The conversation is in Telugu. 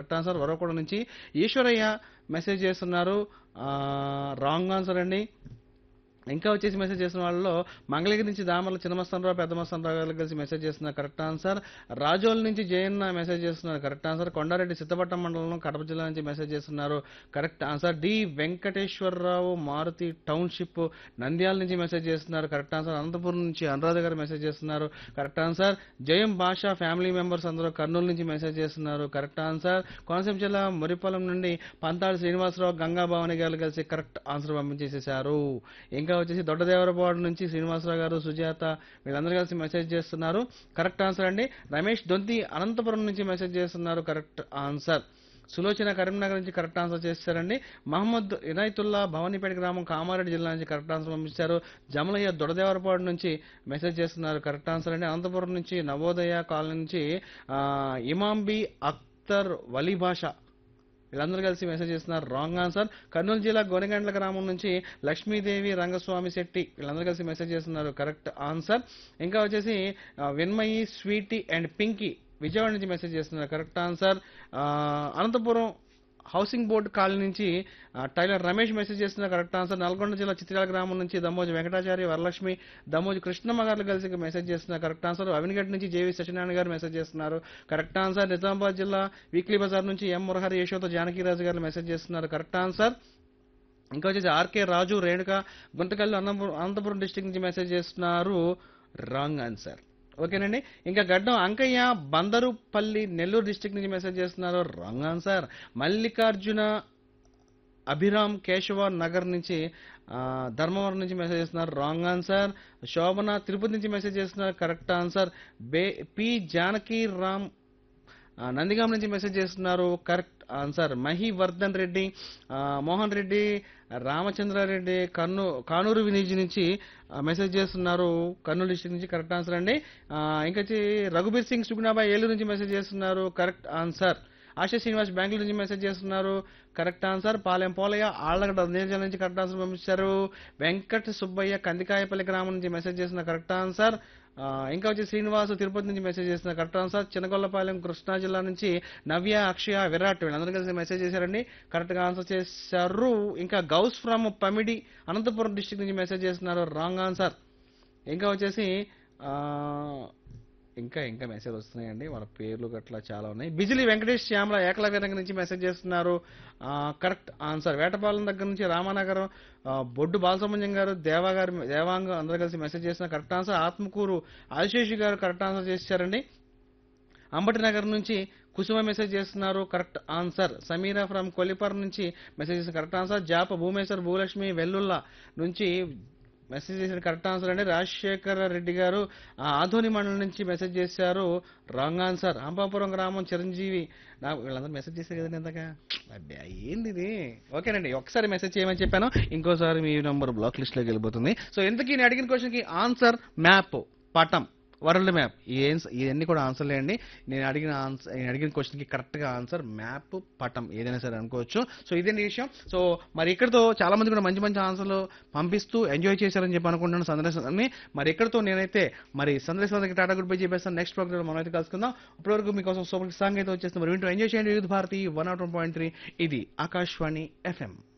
కరెక్ట్ ఆన్సర్ వరవకొండ నుంచి ఈశ్వరయ్య మెసేజ్ చేస్తున్నారు రాంగ్ ఆన్సర్ అండి ఇంకా వచ్చేసి మెసేజ్ చేసిన వాళ్ళలో మంగళగిరి నుంచి దామర్ల చిన్నమస్తానరావు పెద్ద మస్తానరావు గారు కలిసి మెసేజ్ చేస్తున్నారు కరెక్ట్ ఆన్సర్ రాజోల్ నుంచి జయన్న మెసేజ్ చేస్తున్నారు కరెక్ట్ ఆన్సర్ కొండారెడ్డి సిద్ధపట్నం మండలం కడప జిల్లా నుంచి మెసేజ్ చేస్తున్నారు correct answer D Venkateswararao Maruthi township Nandyal నుంచి మెసేజ్ చేస్తున్నారు కరెక్ట్ ఆన్సర్ అనంతపురం నుంచి అనురాధ గారు మెసేజ్ చేస్తున్నారు కరెక్ట్ ఆన్సర్ జయం భాష ఫ్యామిలీ మెంబర్స్ అందరూ కర్నూలు నుంచి మెసేజ్ చేస్తున్నారు కరెక్ట్ ఆన్సర్ కోనసీమ జిల్లా మురిపాలెం నుండి పంతాడు శ్రీనివాసరావు గంగా భవాని గారు కలిసి కరెక్ట్ ఆన్సర్ పంపించేసేసారు ఇంకా వచ్చేసి దొడ్డదేవరపాడు నుంచి శ్రీనివాసరావు గారు సుజాత వీళ్ళందరూ కలిసి మెసేజ్ చేస్తున్నారు కరెక్ట్ ఆన్సర్ అండి రమేష్ దొంతి అనంతపురం నుంచి మెసేజ్ చేస్తున్నారు కరెక్ట్ ఆన్సర్ సులోచన కరీంనగర్ నుంచి కరెక్ట్ ఆన్సర్ చేశారండి మహమ్మద్ ఇనాయతుల్లా భవానీపేట గ్రామం కామారెడ్డి జిల్లా నుంచి కరెక్ట్ ఆన్సర్ పంపించారు జమలయ్య దొడదేవరపాడు నుంచి మెసేజ్ చేస్తున్నారు కరెక్ట్ ఆన్సర్ అండి అనంతపురం నుంచి నవోదయ కాలనీ నుంచి ఆ, ఇమాంబి అఖ్తర్ వలీ భాష వీళ్ళందరూ కలిసి మెసేజ్ చేస్తున్నారు రాంగ్ ఆన్సర్ కర్నూలు జిల్లా గోనెగండ్ల గ్రామం నుంచి లక్ష్మీదేవి రంగస్వామి శెట్టి వీళ్ళందరూ కలిసి మెసేజ్ చేస్తున్నారు కరెక్ట్ ఆన్సర్ ఇంకా వచ్చేసి ఆ, Vinmayi Sweety and Pinky Vijayawada నుంచి మెసేజ్ చేస్తున్నారు కరెక్ట్ ఆన్సర్ ఆ, అనంతపురం హౌసింగ్ బోర్డు కాలనీ నుంచి ఆ, టైలర్ రమేష్ మెసేజ్ చేస్తున్న కరెక్ట్ ఆన్సర్ నల్గొండ జిల్లా చిత్రాల గ్రామం నుంచి దమ్మోజు వెంకటాచారి వరలక్ష్మి దమ్మోజు కృష్ణమ్మ గారు కలిసి మెసేజ్ చేస్తున్నారు కరెక్ట్ ఆన్సర్ అవినిగడ్ నుంచి జేవి సత్యనారాయణ గారు మెసేజ్ చేస్తున్నారు కరెక్ట్ ఆన్సర్ నిజామాబాద్ జిల్లా వీక్లీ బజార్ నుంచి ఎం మురహరి యశోద జానకిరాజు గారు మెసేజ్ చేస్తున్నారు కరెక్ట్ ఆన్సర్ ఇంకా వచ్చేసి ఆర్కే రాజు రేణుక గుంతకల్లు అనంతపురం అనంతపురం డిస్టిక్ నుంచి మెసేజ్ చేస్తున్నారు రాంగ్ ఆన్సర్ ఓకేనండి ఇంకా గడ్డం అంకయ్య బందరుపల్లి నెల్లూరు డిస్టిక్ నుంచి మెసేజ్ చేస్తున్నారు రాంగ్ ఆన్సర్ మల్లికార్జున అభిరామ్ కేశవ నగర్ నుంచి ఆ, ధర్మవరం నుంచి మెసేజ్ చేస్తున్నారు రాంగ్ ఆన్సర్ శోభన తిరుపతి నుంచి మెసేజ్ చేస్తున్నారు కరెక్ట్ ఆన్సర్ బే పి జానకి రామ్ ఆ, నందిగాం నుంచి మెసేజ్ చేస్తున్నారు కరెక్ట్ ఆన్సర్ మహి వర్ధన్ రెడ్డి ఆ, మోహన్ రెడ్డి రామచంద్రారెడ్డి కర్నూ కానూరు వినీజ్ నుంచి ఆ, మెసేజ్ చేస్తున్నారు కర్నూలు డిస్ట్రిక్ట్ నుంచి కరెక్ట్ ఆన్సర్ అండి ఆ, ఇంకా వచ్చి రఘుబీర్ సింగ్ సుగుణాబాయ్ ఏలూరు నుంచి మెసేజ్ చేస్తున్నారు కరెక్ట్ ఆన్సర్ ఆశా శ్రీనివాస్ బెంగళూరు నుంచి మెసేజ్ చేస్తున్నారు కరెక్ట్ ఆన్సర్ పాలెం పోలయ్య ఆళ్ళగడ్డ నియోజకవర్గం నుంచి కరెక్ట్ ఆన్సర్ పంపించారు వెంకట సుబ్బయ్య కందికాయపల్లి గ్రామం నుంచి మెసేజ్ చేసిన కరెక్ట్ ఆన్సర్ ఆ, ఇంకా వచ్చి శ్రీనివాస్ తిరుపతి నుంచి మెసేజ్ చేసిన కరెక్ట్ ఆన్సర్ చిన్నగొల్లపాలెం కృష్ణా జిల్లా నుంచి నవ్య అక్షయ విరాట్ వీళ్ళందరూ కలిసి మెసేజ్ చేశారండి కరెక్ట్ గా ఆన్సర్ చేశారు ఇంకా గౌస్ ఫ్రమ్ పమిడి అనంతపురం డిస్టిక్ నుంచి మెసేజ్ చేస్తున్నారు రాంగ్ ఆన్సర్ ఇంకా వచ్చేసి ఆ, ఇంకా ఇంకా మెసేజ్ వస్తున్నాయండి వాళ్ళ పేర్లు గట్లా చాలా ఉన్నాయి బిజిలీ వెంకటేష్ శ్యామల ఏకలవ్య దగ్గర నుంచి మెసేజ్ చేస్తున్నారు ఆ, కరెక్ట్ ఆన్సర్ వేటపాలెం దగ్గర నుంచి రామానగరం ఆ, బొడ్డు బాలసుబ్రహ్మణ్యం గారు దేవా గారు దేవాంగ అందరూ కలిసి మెసేజ్ చేస్తున్నారు కరెక్ట్ ఆన్సర్ ఆత్మకూరు ఆశేషి గారు కరెక్ట్ ఆన్సర్ చేశారండి అంబటి నగర్ నుంచి కుసుమ మెసేజ్ చేస్తున్నారు correct answer Sameera from Kollipara నుంచి మెసేజ్ చేసిన కరెక్ట్ ఆన్సర్ జాప భూమేశ్వర్ భూలక్ష్మి వెల్లుల్లా నుంచి మెసేజ్ చేసిన కరెక్ట్ ఆన్సర్ అండి రాజశేఖర రెడ్డి గారు ఆ, ఆధోని మండలం నుంచి మెసేజ్ చేశారు రాంగ్ ఆన్సర్ అంబాపురం గ్రామం చిరంజీవి నాకు వీళ్ళందరూ మెసేజ్ చేశారు కదండి ఇంతగా అబ్బే ఏంది ఇది ఓకేనండి ఒకసారి మెసేజ్ చేయమని చెప్పాను ఇంకోసారి మీ నంబర్ బ్లాక్ లిస్ట్ లోకి వెళ్ళిపోతుంది సో ఇంతకీ నేను అడిగిన క్వశ్చన్ కి ఆన్సర్ మ్యాప్ పటం వరల్డ్ మ్యాప్ ఏం ఇవన్నీ కూడా ఆన్సర్లే అండి నేను అడిగిన ఆన్సర్ నేను అడిగిన క్వశ్చన్కి కరెక్ట్గా ఆన్సర్ మ్యాప్ పటం ఏదైనా సరే అనుకోవచ్చు సో ఇదండి విషయం సో మరి ఇక్కడతో చాలా మంది కూడా మంచి మంచి ఆన్సర్లు పంపిస్తూ ఎంజాయ్ చేశారని చెప్పి అనుకుంటున్నాను సందేశాన్ని మరి ఇక్కడతో నేనైతే మరి సందేశానికి టాటా గుడ్ బై చెప్పేస్తాను నెక్స్ట్ ప్రోగ్రామ్ మనం అయితే కలుసుకుందాం ఇప్పటివరకు మీకోసం సూపర్ సాంగ్ అయితే వచ్చేస్తాం మరి వింటూ ఎంజాయ్ చేయండి youth Bharati one nought one point three ఇది ఆకాశవాణి ఎఫ్ఎం